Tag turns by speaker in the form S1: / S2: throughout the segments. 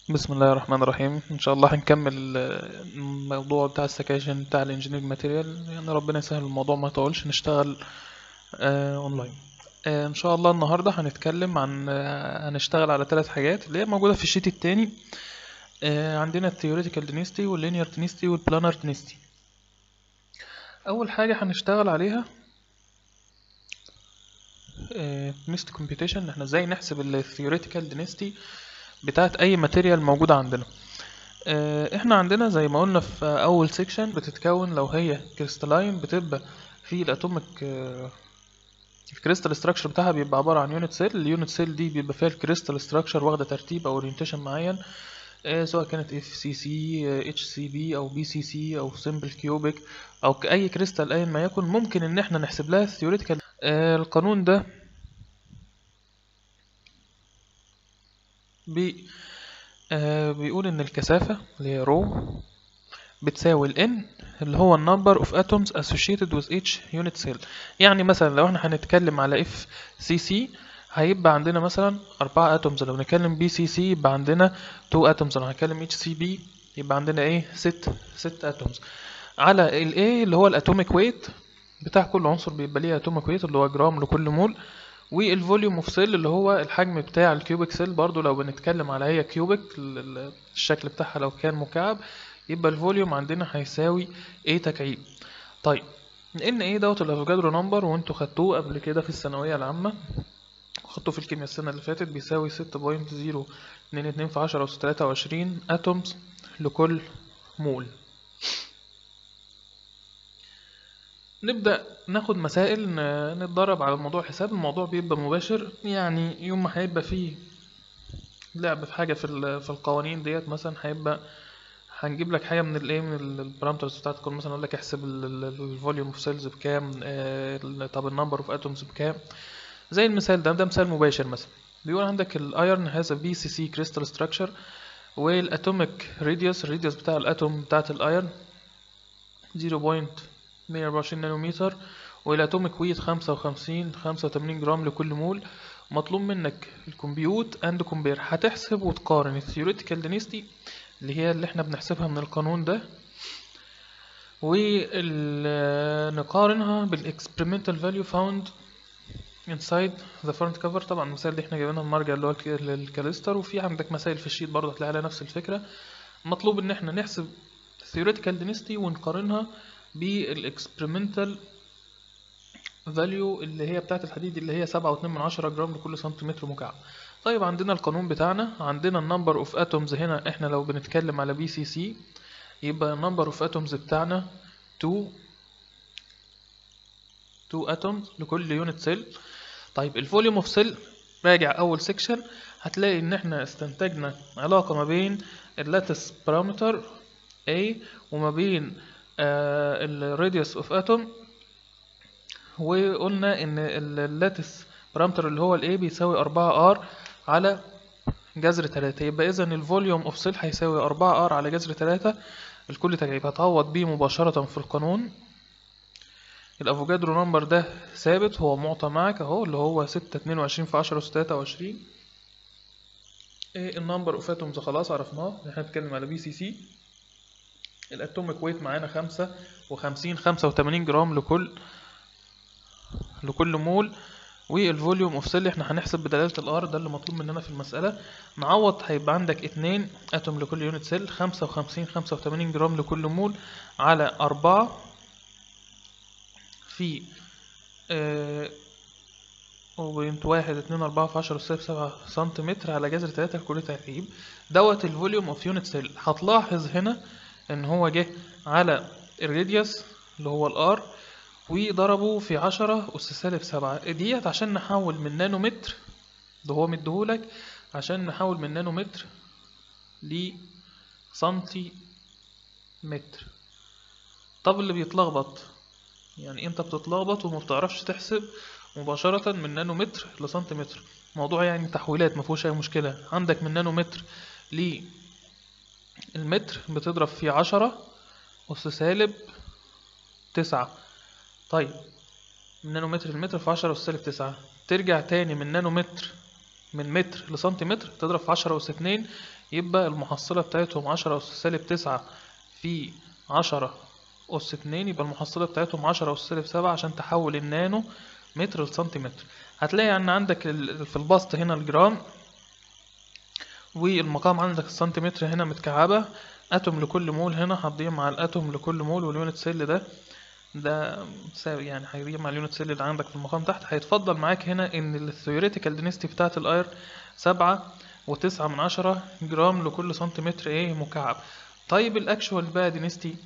S1: بسم الله الرحمن الرحيم ان شاء الله هنكمل آه، الموضوع بتاع السكاشن بتاع الانجينير ماتيريال يعني ربنا يسهل الموضوع ما يطولش نشتغل آه اونلاين آه ان شاء الله النهارده هنتكلم عن آه هنشتغل على ثلاث حاجات اللي هي موجوده في الشيت التاني آه عندنا الثيوريتيكال دينيستي واللينير دينيستي والبلانر دينيستي اول حاجه هنشتغل عليها دينيستي كومبيوتيشن احنا ازاي نحسب الثيوريتيكال دينيستي بتاعت اي ماتيريال موجوده عندنا آه، احنا عندنا زي ما قلنا في اول سيكشن بتتكون لو هي كريستالاين بتبقى في الاتوميك الكريستال ستراكشر بتاعها بيبقى عباره عن يونت سيل اليونت سيل دي بيبقى فيها الكريستال ستراكشر واخده ترتيب او اورينتيشن معين آه، سواء كانت اف سي سي اتش سي بي او بي سي سي او سمبل كيوبيك او ك- اي كريستال ايا ما يكن ممكن ان احنا نحسب لها ثيوريتيكال القانون ده بي آه بيقول ان الكثافة اللي هي رو بتساوي ال n اللي هو ال number of atoms associated with each unit cell يعني مثلا لو احنا هنتكلم على اف سي سي هيبقى عندنا مثلا أربعة اتومز لو نتكلم بي سي سي يبقى عندنا 2 اتومز لو هنتكلم اتش سي بي يبقى عندنا ايه ست ست اتومز على ال A اللي هو الاتوميك ويت بتاع كل عنصر بيبقى ليه اتوميك ويت اللي هو جرام لكل مول والفوليوم اوف سيل اللي هو الحجم بتاع الكيوبيك سيل برضو لو بنتكلم على هي كيوبيك ال- ال- الشكل بتاعها لو كان مكعب يبقى الفوليوم عندنا هيساوي ايه تكعيب طيب ان ايه دوت الافوجادرو نمبر وانتوا خدتوه قبل كده في الثانويه العامه خدتوه في الكيمياء السنه اللي فاتت بيساوي 6.022 في 10 أس 23 اتومز لكل مول نبدأ ناخد مسائل ن- نتدرب على موضوع الحساب الموضوع بيبقى مباشر يعني يوم ما هيبقى فيه لعب في حاجة في ال- في القوانين ديت مثلا هيبقى هنجيب لك حاجة من الايه من البارامترز بتاعت كل مثلا اقول لك احسب الفوليوم اوف سيلز بكام آه، ال- طب النمبر اوف اتومز بكام زي المثال ده ده مثال مباشر مثلا بيقول عندك الايرن هاز بي سي سي كريستال ستراكشر والاتوميك راديوس الراديوس بتاع الاتوم بتاعت الايرن 0.124 نانومتر والاتوميك ويت 55 85 جرام لكل مول مطلوب منك الكمبيوت اند كومبير هتحسب وتقارن الثيوريتيكال دينيستي اللي هي اللي احنا بنحسبها من القانون ده ونقارنها بالاكسبيرمنتال فاليو فاوند inside the front cover طبعا المثال اللي احنا جايبينها المرجع اللي هو الك- الكاليستر وفي عندك مسائل في الشيت برضه هتلاقي عليها نفس الفكرة مطلوب ان احنا نحسب theoretical density ونقارنها بالاكسبيرمنتال فاليو اللي هي بتاعة الحديد اللي هي سبعة واتنين من عشرة جرام لكل سنتيمتر مكعب طيب عندنا القانون بتاعنا عندنا النمبر اوف اتومز هنا احنا لو بنتكلم على بي سي سي يبقى النمبر اوف اتومز بتاعنا 2 2 اتومز لكل يونت سيل طيب الفوليوم اوف سيل راجع اول سيكشن هتلاقي ان احنا استنتجنا علاقة ما بين اللاتس بارامتر A وما بين الراديوس اوف اتوم وقلنا ان اللاتس بارامتر اللي هو الاي بيساوي 4 ار على جذر 3 يبقى اذا الفوليوم اوف سيل هيساوي 4 ار على جذر 3 الكل تجريب هتعوض بيه مباشرة في القانون الافوجادرو نمبر ده ثابت هو معطى معك اهو اللي هو 6 22 في 10 أس 23 ايه النمبر اوف اتومز خلاص عرفناه احنا بنتكلم على بي سي سي الاتوميك ويت معانا خمسة وخمسين خمسة وتمانين جرام لكل لكل مول والفوليوم اوف سيل احنا هنحسب بدلالة الار ده اللي مطلوب مننا في المسألة نعوض هيبقى عندك اتنين اتوم لكل يونت سيل خمسة وخمسين خمسة وتمانين جرام لكل مول على أربعة في آه، بوينت واحد اتنين أربعة في عشرة أسالب سبعة سنتيمتر على جذر تلاتة لكل تركيب دوت الفوليوم اوف يونت سيل هتلاحظ هنا ان هو جه على الراديوس اللي هو الار وضربه في عشرة أس سالب سبعة ديت عشان نحول من نانومتر ده هو مديهولك عشان نحول من نانومتر لسنتي متر طب اللي بيتلخبط يعني انت بتتلخبط وما بتعرفش تحسب مباشرة من نانومتر لسنتيمتر موضوع يعني تحويلات مفيهوش اي مشكلة عندك من نانومتر للمتر بتضرب فيه عشرة أس سالب تسعة طيب من نانومتر المتر في عشرة أس سالب تسعة ترجع تاني من نانومتر من متر لسنتيمتر تضرب في عشرة أس اتنين يبقى المحصلة بتاعتهم عشرة أس سالب تسعة في عشرة أس اتنين يبقى المحصلة بتاعتهم عشرة أس سالب سبعة عشان تحول النانو متر لسنتيمتر هتلاقي ان عندك ال- في البسط هنا الجرام والمقام عندك السنتيمتر هنا متكعبة اتوم لكل مول هنا هتضيع مع الاتوم لكل مول واليونت سيل ده ده ساوي يعني هيضيع مع اليونت سيل اللي عندك في المقام تحت هيتفضل معاك هنا ان الثيوريتيكال دينستي بتاعت الاير سبعة وتسعة من عشرة جرام لكل سنتيمتر ايه مكعب طيب الاكشوال بقى دينستي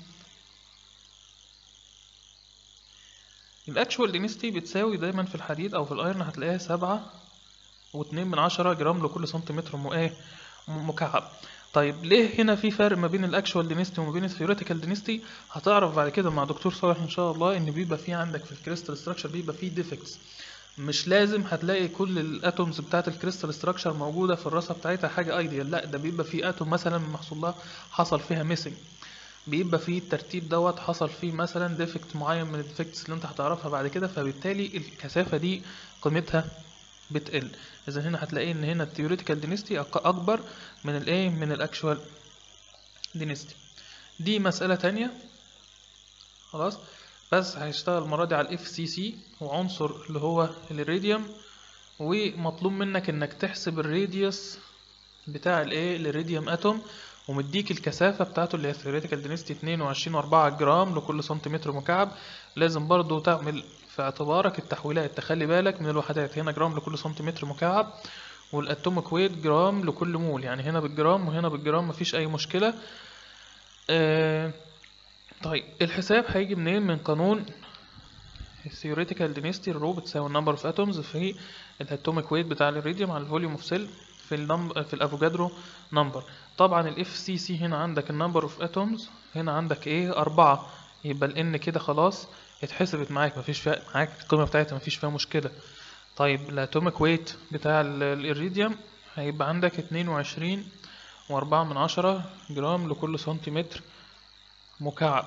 S1: الاكشوال دينستي بتساوي دايما في الحديد او في الايرن هتلاقيها سبعة واتنين من عشرة جرام لكل سنتيمتر م- ايه م- مكعب طيب ليه هنا في فرق ما بين الاكشوال دينستي وما بين الثيوريتيكال دينستي هتعرف بعد كده مع دكتور صالح ان شاء الله ان بيبقى في عندك في الكريستال ستراكشر بيبقى في ديفكتس مش لازم هتلاقي كل الاتومز بتاعت الكريستال ستراكشر موجوده في الراسه بتاعتها حاجه ايديال لا ده بيبقى في اتوم مثلا محصول لها حصل فيها ميسنج بيبقى فيه الترتيب دوت حصل فيه مثلا ديفكت معين من الديفكتس اللي انت هتعرفها بعد كده فبالتالي الكثافه دي قيمتها بتقل اذا هنا هتلاقي ان هنا الثيوريتيكال دينستي اكبر من الايه من الاكشوال دينستي دي مساله تانية خلاص بس هيشتغل المره دي على الاف سي سي وعنصر اللي هو الراديوم ومطلوب منك انك تحسب الراديوس بتاع الايه الراديوم اتوم ومديك الكثافة بتاعته اللي هي theoretical density 22 و4 جرام لكل سنتيمتر مكعب لازم برضو تعمل في اعتبارك التحويلات تخلي بالك من الوحدات هنا جرام لكل سنتيمتر مكعب والاتوميك ويت جرام لكل مول يعني هنا بالجرام وهنا بالجرام مفيش اي مشكلة آه طيب الحساب هيجي منين من قانون الثيوريتيكال دينستي الرو بتساوي النمبر اوف اتومز في الاتوميك ويت بتاع الراديوم على الفوليوم اوف سيل في النمبر في الافوجادرو نمبر طبعا الاف سي سي هنا عندك النمبر اوف اتومز هنا عندك ايه أربعة يبقى الان كده خلاص اتحسبت معاك مفيش فيها معاك القيمة بتاعتها مفيش فيها مشكلة طيب الاتوميك ويت بتاع ال- الإيريديوم هيبقى عندك اتنين وعشرين وأربعة من عشرة جرام لكل سنتيمتر مكعب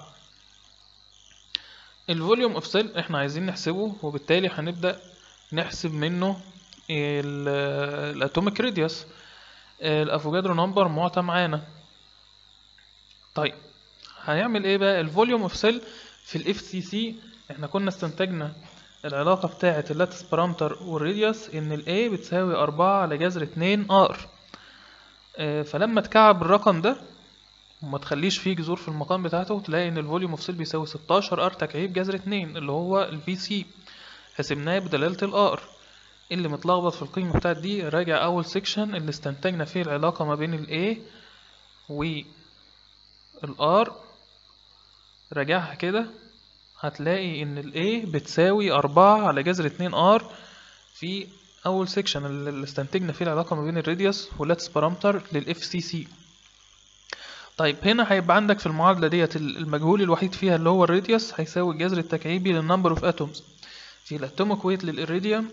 S1: الفوليوم اوف سيل احنا عايزين نحسبه وبالتالي هنبدأ نحسب منه الاتوميك راديوس الافوجادرو نمبر معطى معانا طيب هنعمل ايه بقى الفوليوم اوف سيل في الاف سي سي احنا كنا استنتجنا العلاقة بتاعة اللاتس بارامتر والراديوس ان ال A بتساوي أربعة على جذر اتنين R آه، فلما تكعب الرقم ده وما تخليش فيه جذور في المقام بتاعته تلاقي ان الفوليوم اوف سيل بيساوي 16 ار تكعيب جذر اتنين اللي هو الفي سي حسبناه بدلالة الار اللي متلخبط في القيمة بتاعت دي راجع اول سيكشن اللي استنتجنا فيه العلاقة ما بين ال A وال R راجعها كده هتلاقي ان ال A بتساوي أربعة على جذر اتنين R في اول سيكشن اللي استنتجنا فيه العلاقة ما بين الراديوس واللاتس بارامتر للاف سي سي طيب هنا هيبقى عندك في المعادلة ديت المجهول الوحيد فيها اللي هو الراديوس هيساوي الجذر التكعيبي للنمبر اوف اتومز في الاتوميك ويت للإيريديوم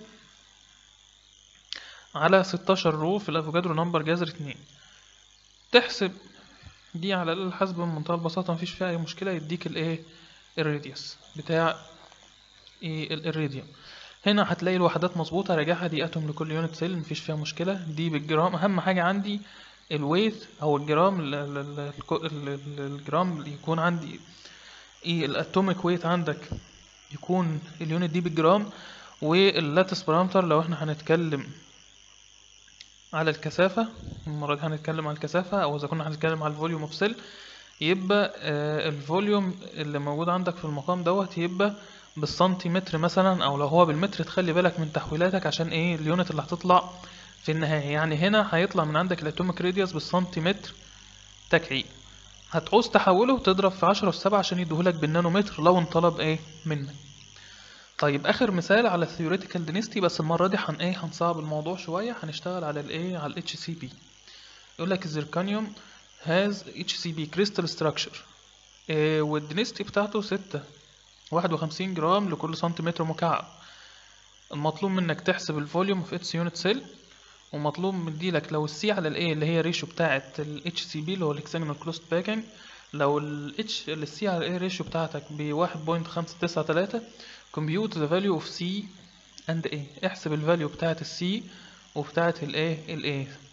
S1: على 16 رو في الافوجادرو نمبر جذر 2 تحسب دي على الآلة الحاسبة بمنتهى البساطة مفيش فيها أي مشكلة يديك الإيه الراديوس بتاع إيه الإيريديوم هنا هتلاقي الوحدات مظبوطة راجعها دي أتوم لكل يونت سيل مفيش فيها مشكلة دي بالجرام أهم حاجة عندي الويت أو الجرام ال- ال- ال- الكو- ال- ال- الجرام اللي يكون عندي إيه الأتوميك ويت عندك يكون اليونت دي بالجرام واللاتس بارامتر لو احنا هنتكلم على الكثافة المرة دي هنتكلم على الكثافة أو إذا كنا هنتكلم على الفوليوم اوف سيل يبقى آه، الفوليوم اللي موجود عندك في المقام دوت يبقى بالسنتيمتر مثلا أو لو هو بالمتر تخلي بالك من تحويلاتك عشان ايه اليونت اللي هتطلع في النهاية يعني هنا هيطلع من عندك الاتوميك راديوس بالسنتيمتر تكعيب هتعوز تحوله تضرب في عشرة في سبعة عشان يديهولك بالنانومتر لو انطلب ايه منك طيب اخر مثال على الثيوريتيكال دينستي بس المره دي هن ايه هنصعب الموضوع شويه هنشتغل على الايه على الاتش سي بي يقول لك الزيركانيوم هاز اتش سي بي كريستال ستراكشر والدينستي بتاعته ستة واحد وخمسين جرام لكل سنتيمتر مكعب المطلوب منك تحسب الفوليوم في اتس يونت سيل ومطلوب مديلك لو السي على الايه اللي هي ريشيو بتاعه الاتش سي بي اللي هو الاكسجنال كلوست باكينج لو الاتش السي على الايه ريشيو بتاعتك ب 1.593 compute the value of C and A احسب الفاليو بتاعة ال C وبتاعة الايه الايه